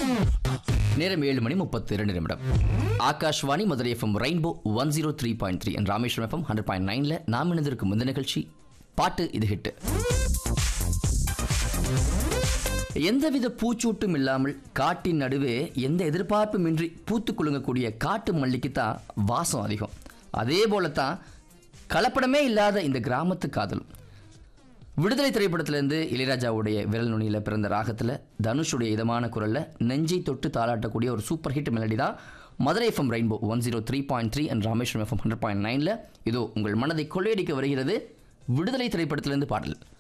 நேரம் ஏழு மணி முப்பத்தி இரண்டு நிமிடம் Akashvani Madurai FM rainbow one zero three point three and Rameswaram FM hundred point நைனில் நாம் இணைந்திருக்கும் இந்த நிகழ்ச்சி பாட்டு இது ஹிட் எந்தவித பூச்சூட்டும் இல்லாமல் காட்டின் நடுவே எந்த எதிர்பார்ப்புமின்றி பூத்து குலுங்கக்கூடிய காட்டு மல்லிக்கு தான் வாசம் அதிகம் அதே போலத்தான் கலப்படமே இல்லாத இந்த கிராமத்து காதலும் விடுதலை திரைப்படத்திலேருந்து இளையராஜாவுடைய விரல் நுனியில் பிறந்த ராகத்தில் தனுஷுடைய இதமான குரலில் நெஞ்சை தொட்டு தாளாட்டக்கூடிய ஒரு சூப்பர் ஹிட் மெலடி தான் Madurai FM rainbow one zero three point three and Rameswaram FM hundred point நைனில் இதோ உங்கள் மனதை கொள்ளையடிக்க வருகிறது விடுதலை திரைப்படத்திலிருந்து பாடல்